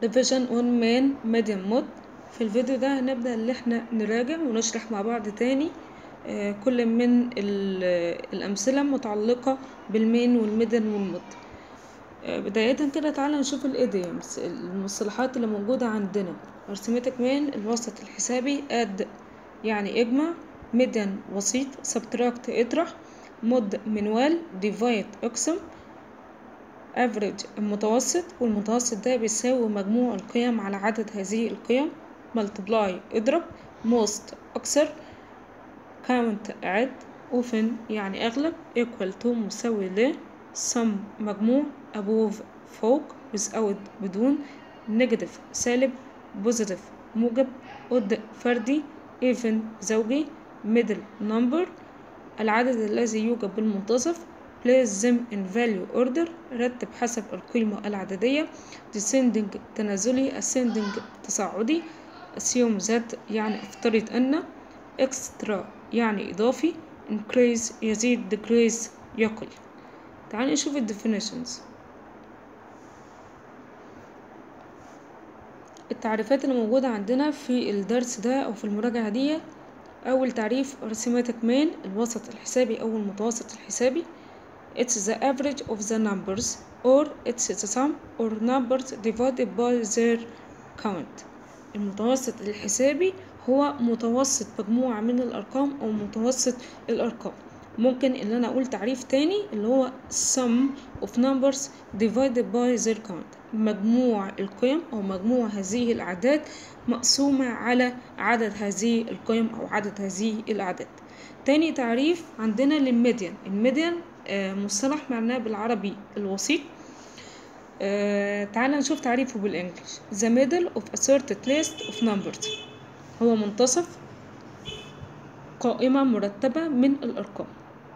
division on main medium mod في الفيديو ده هنبدأ اللي احنا نراجع ونشرح مع بعض تاني آه، كل من ال- الأمثلة المتعلقة بالمين والميدن والمود آه، بداية كده تعالى نشوف الإيديومز المصطلحات اللي موجودة عندنا arithmetic mean الوسط الحسابي add يعني اجمع median وسيط subtract اطرح مود منوال divide اقسم average المتوسط والمتوسط ده بيساوي مجموع القيم على عدد هذه القيم multiply اضرب most أكثر count عد often يعني أغلب equal to مساوي ل sum مجموع above فوق without بدون negative سالب positive موجب odd فردي even زوجي middle number العدد الذي يوجد بالمنتصف place them in value order رتب حسب القيمة العددية descending تنازلي ascending تصاعدي assume that يعني افترض أن extra يعني إضافي increase يزيد decrease يقل تعال نشوف ال definitions التعريفات اللي موجودة عندنا في الدرس ده أو في المراجعة دي أول تعريف arithmetic mean الوسط الحسابي أو المتوسط الحسابي It's the average of the numbers or it's the sum or numbers divided by their count المتوسط الحسابي هو متوسط مجموعة من الأرقام أو متوسط الأرقام ممكن اللي أنا أقول تعريف تاني اللي هو sum of numbers divided by their count مجموع القيم أو مجموع هذه الأعداد مقسومة على عدد هذه القيم أو عدد هذه الأعداد تاني تعريف عندنا للميديان الميديان آه، مصطلح معناه بالعربي الوسيط آه، تعال نشوف تعريفه بالانجلش the middle of a certain list of numbers هو منتصف قائمة مرتبة من الأرقام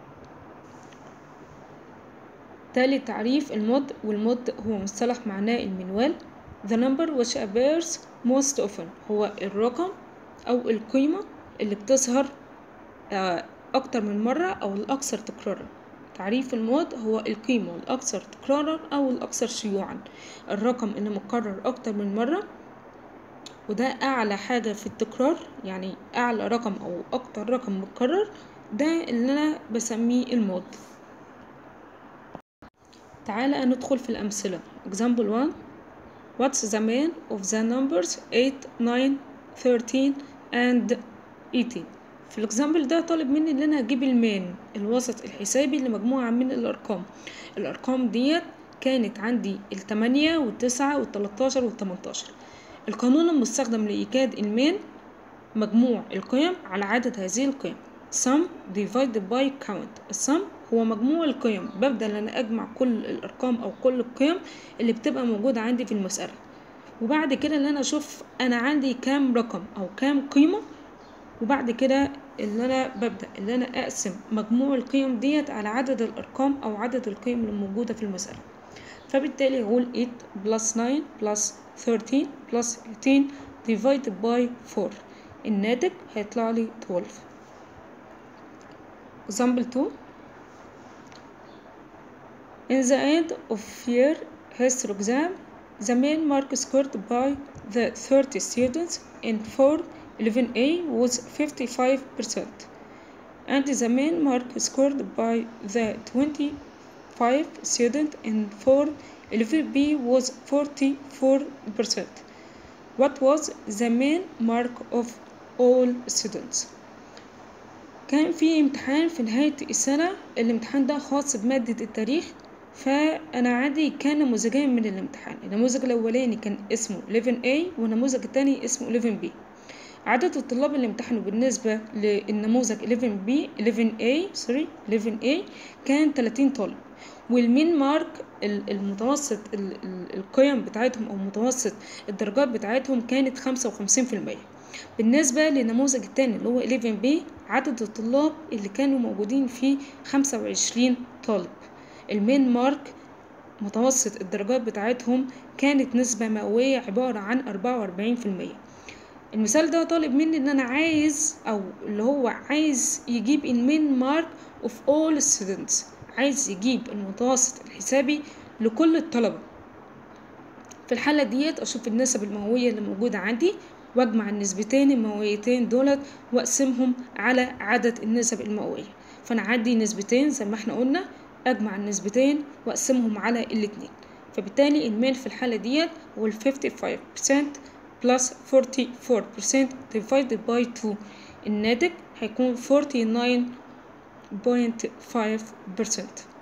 تالي تعريف المود والمود هو مصطلح معناه المنوال the number which appears most often هو الرقم أو القيمة اللي بتظهر آه، أكتر من مرة أو الأكثر تكرارا تعريف المود هو القيمة الأكثر تكرارا أو الأكثر شيوعا الرقم اللي متكرر أكتر من مرة وده أعلى حاجة في التكرار يعني أعلى رقم أو أكتر رقم متكرر ده اللي أنا بسميه المود تعالى ندخل في الأمثلة example 1 What's the mean of the numbers 8, 9, 13 and 18 في الإكزامبل ده طالب مني إن أنا أجيب المين الوسط الحسابي لمجموعة من الأرقام الأرقام ديت كانت عندي التمانية والتسعة والتلاتاشر والتمنتاشر القانون المستخدم لإيجاد المين مجموع القيم على عدد هذه القيم sum divided by count السم هو مجموع القيم ببدأ إن أنا أجمع كل الأرقام أو كل القيم اللي بتبقى موجودة عندي في المسألة وبعد كده إن أنا أشوف أنا عندي كام رقم أو كام قيمة وبعد كده اللي أنا ببدأ اللي أنا أقسم مجموع القيم ديت على عدد الأرقام أو عدد القيم اللي موجودة في المسألة فبالتالي هقول 8 plus 9 plus 13 plus 18 divided by 4 الناتج هيطلع لي 12 example 2 In the end of year history exam, the main mark scored by the 30 students in Form 11A was 55%, and the main mark scored by the 25 students in Form 11B was 44%. What was the main mark of all students? كان في امتحان في نهاية السنة الامتحان ده خاص بمادة التاريخ فأنا عندي كان نموذجين من الامتحان النموذج الأولاني كان اسمه 11A والنموذج التاني اسمه 11B عدد الطلاب اللي امتحنوا بالنسبة للنموذج 11B 11A سوري 11A كان 30 طالب والمين مارك ال- المتوسط ال- ال- القيم بتاعتهم أو متوسط الدرجات بتاعتهم كانت 55% بالنسبة للنموذج التاني اللي هو 11B عدد الطلاب اللي كانوا موجودين فيه 25 طالب المين مارك متوسط الدرجات بتاعتهم كانت نسبة مئوية عبارة عن 44% المثال ده طالب مني ان انا عايز او اللي هو عايز يجيب المين مارك of all students عايز يجيب المتوسط الحسابي لكل الطلبة في الحالة ديت أشوف النسب المئوية اللي موجودة عندي وأجمع النسبتين المئويتين دولت وأقسمهم على عدد النسب المئوية فأنا عندي نسبتين زي ما احنا قلنا أجمع النسبتين وأقسمهم على الاتنين فبالتالي الميل في الحالة ديت هو ال 55% plus 44% divided by 2 الناتج هيكون 49.5%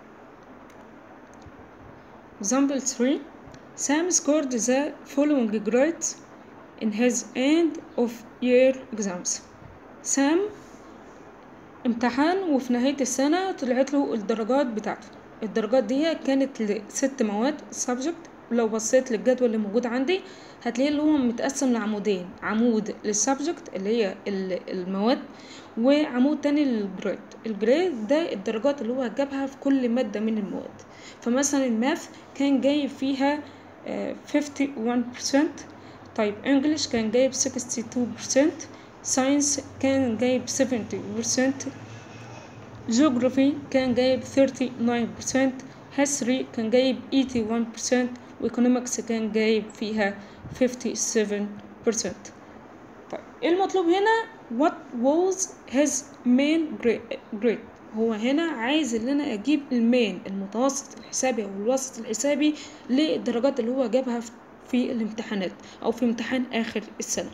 Example 3 Sam scored the following grades in his end of year exams. سام امتحن وفي نهاية السنة طلعت له الدرجات بتاعته الدرجات دي كانت لست مواد subject لو بصيت للجدول اللي موجود عندي هتلاقي اللي هو متقسم لعمودين عمود للسبجكت اللي هي المواد وعمود تاني للجريد الجريد ده الدرجات اللي هو جابها في كل مادة من المواد فمثلا الماث كان جايب فيها فيفتي وان بيرسنت طيب انجلش كان جايب سكستي تو بيرسنت ساينس كان جايب سفنتي بيرسنت جيوغرافي كان جايب ثيرتي ناين بيرسنت history كان جايب 81% وايكونومكس كان جايب فيها 57% طيب ايه المطلوب هنا what was his main grade هو هنا عايز ان انا اجيب المين المتوسط الحسابي او الوسط الحسابي للدرجات اللي هو جابها في الامتحانات او في امتحان اخر السنه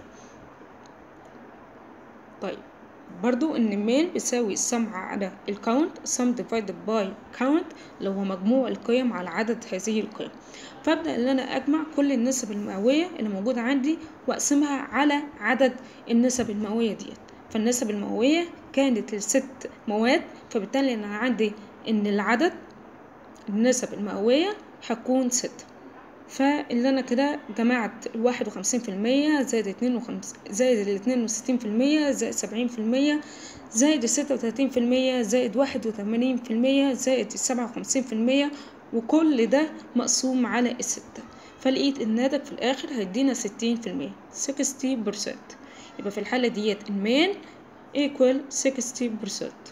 طيب برضو ان الميل بيساوي السم على الكاونت sum divided by count اللي هو مجموع القيم على عدد هذه القيم فابدا ان انا اجمع كل النسب المئويه اللي موجوده عندي واقسمها على عدد النسب المئويه ديت فالنسب المئويه كانت لست مواد فبالتالي انا عندي ان العدد النسب المئويه هتكون ستة فاللي انا كده جمعت الواحد وخمسين في المية زائد اتنين وخمس زائد الاتنين وستين في المية زائد سبعين في المية زائد الستة وتلاتين في المية زائد واحد وتمانين في المية زائد السبعة وخمسين في المية وكل ده مقسوم على الستة فلقيت الناتج في الآخر هيدينا ستين في المية سكستي برسنت يبقى في الحالة ديت المين equal sixty percent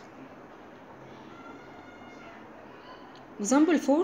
example 4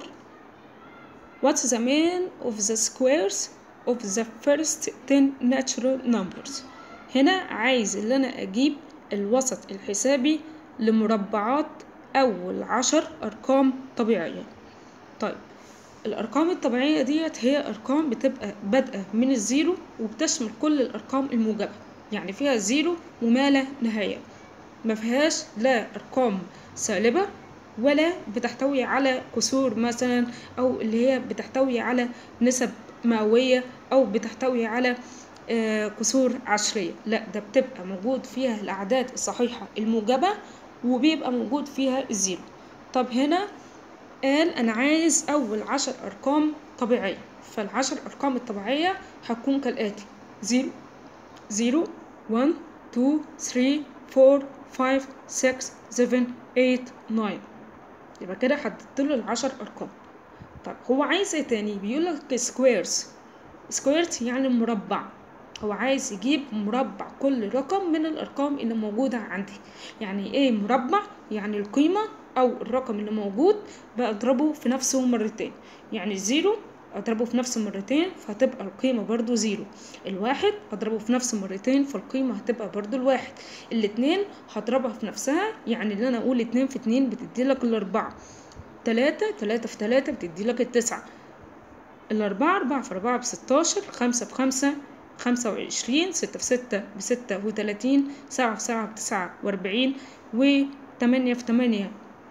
What's the mean of the squares of the first 10 natural numbers هنا عايز ان انا اجيب الوسط الحسابي لمربعات اول عشر ارقام طبيعية طيب الارقام الطبيعية ديت هي ارقام بتبقى بادئة من الزيرو وبتشمل كل الارقام الموجبة يعني فيها زيرو وما لا نهاية ما فيهاش لا ارقام سالبة ولا بتحتوي على كسور مثلا او اللي هي بتحتوي على نسب مئوية او بتحتوي على آه كسور عشرية لا ده بتبقى موجود فيها الاعداد الصحيحة الموجبة وبيبقى موجود فيها الزيرو طب هنا قال انا عايز اول عشر ارقام طبيعية فالعشر ارقام الطبيعية هتكون كالاتي زيرو زيرو one two three four five six seven eight nine يبقى كده حددت له العشر ارقام طب هو عايز ايه تاني بيقول لك سكويرز سكويرز يعني مربع هو عايز يجيب مربع كل رقم من الارقام اللي موجوده عندي يعني ايه مربع يعني القيمه او الرقم اللي موجود بضربه في نفسه مرتين يعني زيرو اضربه في نفسه مرتين فهتبقى القيمة برضو زيرو الواحد اضربه في نفسه مرتين فالقيمة هتبقى برضو الواحد الاتنين هضربها في نفسها يعني اللي انا اقول اتنين في اتنين بتدي لك الاربعة تلاتة تلاتة في تلاتة بتدي لك التسعة الاربعة اربعة في اربعة بستاشر خمسة بخمسة خمسة وعشرين ستة في ستة بستة وتلاتين سبعة في سبعة بتسعة واربعين وتمانية في تمانية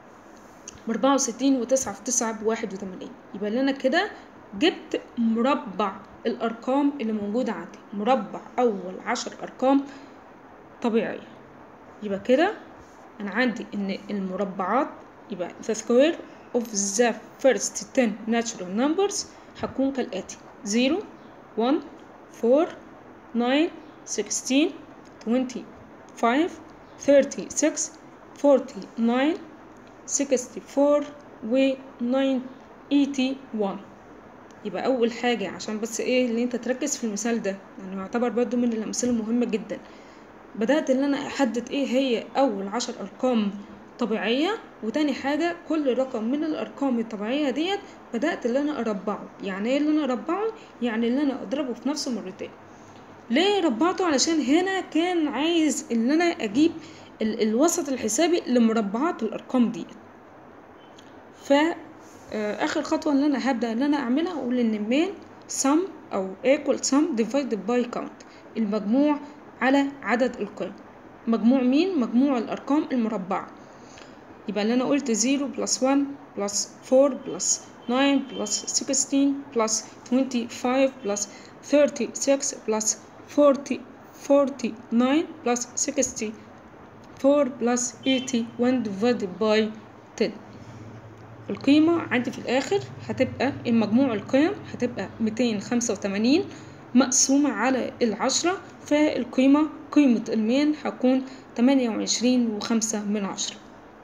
بأربعة وستين وتسعة في تسعة بواحد وتمانين يبقى لنا كده جبت مربع الأرقام اللي موجودة عندي مربع أول عشر أرقام طبيعية يبقى كده أنا عندي إن المربعات يبقى the square of the first 10 natural numbers هتكون كالآتي 0 1 4 9 16 25 36 49 64 و 81 يبقى اول حاجة عشان بس ايه اللي انت تركز في المثال ده يعني يعتبر برضو من الامثله المهمة جدا بدأت ان انا احدد ايه هي اول عشر ارقام طبيعية وتاني حاجة كل رقم من الأرقام الطبيعية ديت بدأت اللي أنا أربعه يعني إيه اللي أنا أربعه؟ يعني اللي أنا أضربه في نفسه مرتين ليه ربعته علشان هنا كان عايز ان انا اجيب ال الوسط الحسابي لمربعات الارقام دي ف اخر خطوه اللي انا هبدا ان انا اعملها اقول ان مين sum او equal sum divided by count المجموع على عدد القيم مجموع مين مجموع الارقام المربعه يبقى اللي انا قلت 0 plus 1 plus 4 plus 9 plus 16 plus 25 plus 36 plus 40 49 plus 64 plus 81 divided by 10 القيمة عندي في الآخر هتبقى المجموع القيم هتبقى 285 مقسومة على العشرة فالقيمة قيمة المين هتكون 28 وخمسة من عشرة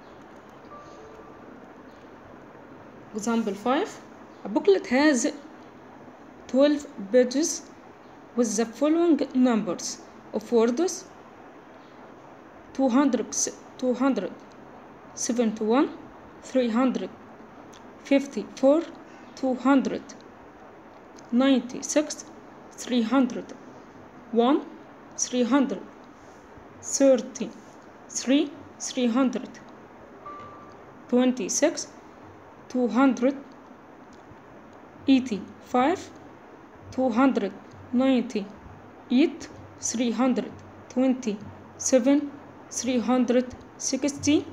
Example 5 A booklet has 12 pages with the following numbers of words 200 271 354 296 301 333 326 285 200 98 327 360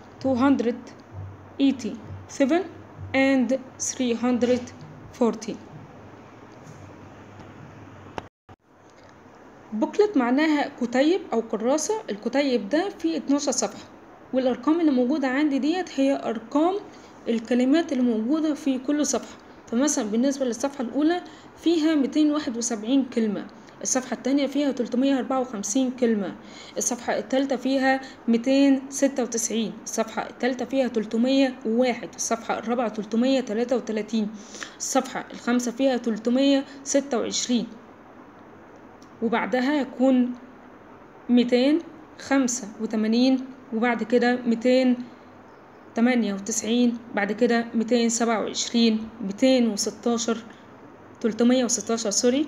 287 and 340 بوكلت معناها كتيب أو كراسة الكتيب ده فيه 12 صفحة والأرقام اللي موجودة عندي ديت هي أرقام الكلمات اللي موجودة في كل صفحة فمثلا بالنسبة للصفحة الأولى فيها 271 كلمة الصفحة التانية فيها 354 كلمة الصفحة التالتة فيها 296 الصفحة التالتة فيها 301 الصفحة الرابعة 333 الصفحة الخامسة فيها 326 وبعدها يكون 285 وبعد كده 298 بعد كده 227 216 316 سوري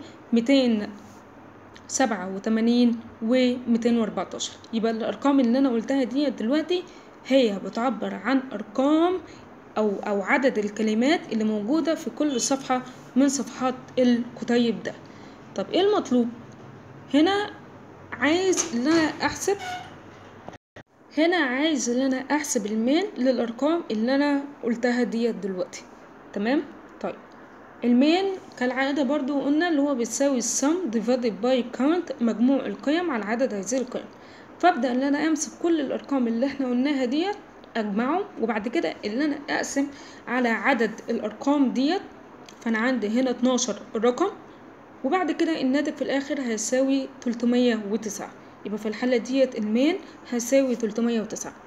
287 و 214 يبقى الارقام اللي انا قلتها دي دلوقتي هي بتعبر عن ارقام او او عدد الكلمات اللي موجوده في كل صفحه من صفحات الكتيب ده طب ايه المطلوب هنا عايز ان انا احسب هنا عايز ان انا احسب المين للارقام اللي انا قلتها ديت دلوقتي تمام طيب المين كالعادة برضو قلنا اللي هو بيساوي sum divided by count مجموع القيم على عدد هذه القيم فابدأ ان انا امسك كل الارقام اللي احنا قلناها ديت اجمعهم وبعد كده اللي انا اقسم على عدد الارقام ديت فانا عندي هنا 12 رقم وبعد كده الناتج في الاخر هيساوي 309 يبقى في الحالة ديت المين هيساوي 309